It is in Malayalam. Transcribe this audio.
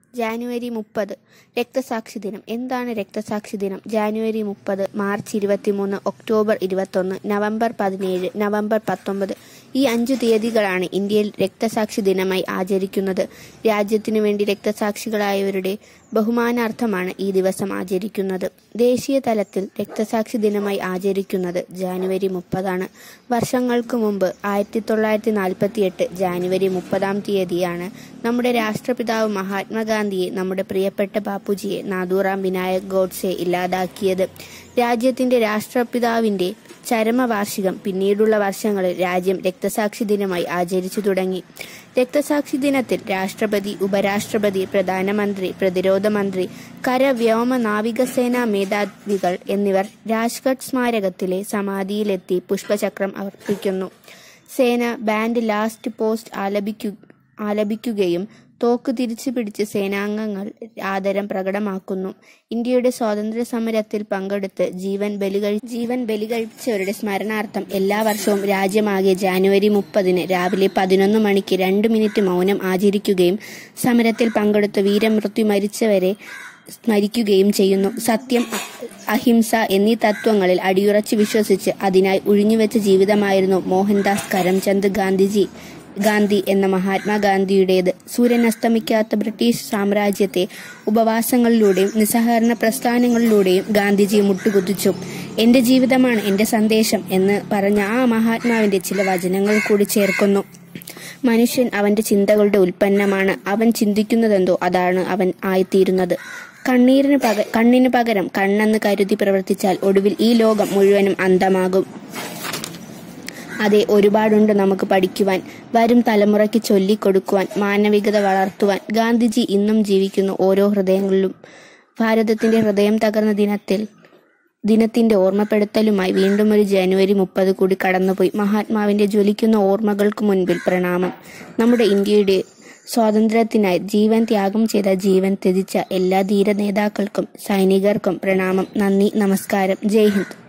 ജാനുവരി മുപ്പത് രക്തസാക്ഷി ദിനം എന്താണ് രക്തസാക്ഷി ദിനം ജാനുവരി മുപ്പത് മാർച്ച് ഇരുപത്തിമൂന്ന് ഒക്ടോബർ ഇരുപത്തൊന്ന് നവംബർ പതിനേഴ് നവംബർ പത്തൊമ്പത് ഈ അഞ്ചു തീയതികളാണ് ഇന്ത്യയിൽ രക്തസാക്ഷി ദിനമായി ആചരിക്കുന്നത് രാജ്യത്തിനു വേണ്ടി രക്തസാക്ഷികളായവരുടെ ബഹുമാനാർത്ഥമാണ് ഈ ദിവസം ആചരിക്കുന്നത് ദേശീയ തലത്തിൽ രക്തസാക്ഷി ദിനമായി ആചരിക്കുന്നത് ജാനുവരി മുപ്പതാണ് വർഷങ്ങൾക്ക് മുമ്പ് ആയിരത്തി തൊള്ളായിരത്തി നാൽപ്പത്തിയെട്ട് ജാനുവരി മുപ്പതാം തീയതിയാണ് നമ്മുടെ രാഷ്ട്രപിതാവ് മഹാത്മാഗാന്ധിയെ നമ്മുടെ പ്രിയപ്പെട്ട ബാപ്പുജിയെ നാദൂറാം വിനായക് ഗോഡ്സെ ഇല്ലാതാക്കിയത് രാജ്യത്തിന്റെ രാഷ്ട്രപിതാവിന്റെ ചരമവാർഷികം പിന്നീടുള്ള വർഷങ്ങളിൽ രാജ്യം രക്തസാക്ഷി ദിനമായി ആചരിച്ചു തുടങ്ങി രക്തസാക്ഷി ദിനത്തിൽ രാഷ്ട്രപതി ഉപരാഷ്ട്രപതി പ്രധാനമന്ത്രി പ്രതിരോധ മന്ത്രി കര വ്യോമ നാവികസേനാ മേധാവികൾ എന്നിവർ രാജ്ഘട്ട് സ്മാരകത്തിലെ സമാധിയിലെത്തി പുഷ്പചക്രം അർപ്പിക്കുന്നു സേന ബാൻഡ് ലാസ്റ്റ് പോസ്റ്റ് ആലപിക്കു ആലപിക്കുകയും തോക്ക് തിരിച്ചു പിടിച്ച് സേനാംഗങ്ങൾ ആദരം പ്രകടമാക്കുന്നു ഇന്ത്യയുടെ സ്വാതന്ത്ര്യ സമരത്തിൽ പങ്കെടുത്ത് ജീവൻ ബലികഴി ജീവൻ ബലികഴിച്ചവരുടെ സ്മരണാർത്ഥം എല്ലാ വർഷവും രാജ്യമാകെ ജാനുവരി മുപ്പതിന് രാവിലെ പതിനൊന്ന് മണിക്ക് രണ്ട് മിനിറ്റ് മൗനം ആചരിക്കുകയും സമരത്തിൽ പങ്കെടുത്ത് വീരമൃത്യു മരിച്ചവരെ സ്മരിക്കുകയും ചെയ്യുന്നു സത്യം അ- അഹിംസ എന്നീ തത്വങ്ങളിൽ അടിയുറച്ച് വിശ്വസിച്ച് അതിനായി ഉഴിഞ്ഞുവെച്ച ജീവിതമായിരുന്നു മോഹൻദാസ് കരംചന്ദ് ഗാന്ധിജി ഗാന്ധി എന്ന മഹാത്മാഗാന്ധിയുടേത് സൂര്യൻ അസ്തമിക്കാത്ത ബ്രിട്ടീഷ് സാമ്രാജ്യത്തെ ഉപവാസങ്ങളിലൂടെയും നിസ്സഹകരണ പ്രസ്ഥാനങ്ങളിലൂടെയും ഗാന്ധിജി മുട്ടുകുത്തിച്ചു എന്റെ ജീവിതമാണ് എന്റെ സന്ദേശം എന്ന് പറഞ്ഞ ആ മഹാത്മാവിന്റെ ചില വചനങ്ങൾ കൂടി ചേർക്കുന്നു മനുഷ്യൻ അവന്റെ ചിന്തകളുടെ ഉൽപ്പന്നമാണ് അവൻ ചിന്തിക്കുന്നതെന്തോ അതാണ് അവൻ ആയിത്തീരുന്നത് കണ്ണീരിന് പക കണ്ണിന് പകരം കണ്ണെന്ന് കരുതി പ്രവർത്തിച്ചാൽ ഒടുവിൽ ഈ ലോകം മുഴുവനും അന്തമാകും അതെ ഒരുപാടുണ്ട് നമുക്ക് പഠിക്കുവാൻ വരും തലമുറയ്ക്ക് ചൊല്ലിക്കൊടുക്കുവാൻ മാനവികത വളർത്തുവാൻ ഗാന്ധിജി ഇന്നും ജീവിക്കുന്നു ഓരോ ഹൃദയങ്ങളിലും ഭാരതത്തിന്റെ ഹൃദയം തകർന്ന ദിനത്തിൽ ദിനത്തിന്റെ ഓർമ്മപ്പെടുത്തലുമായി വീണ്ടും ഒരു ജനുവരി മുപ്പത് കൂടി കടന്നുപോയി മഹാത്മാവിന്റെ ജ്വലിക്കുന്ന ഓർമ്മകൾക്ക് മുൻപിൽ പ്രണാമം നമ്മുടെ ഇന്ത്യയുടെ സ്വാതന്ത്ര്യത്തിനായി ജീവൻ ത്യാഗം ചെയ്ത ജീവൻ ത്യജിച്ച എല്ലാ ധീര നേതാക്കൾക്കും സൈനികർക്കും പ്രണാമം നന്ദി നമസ്കാരം ജയ് ഹിന്ദ്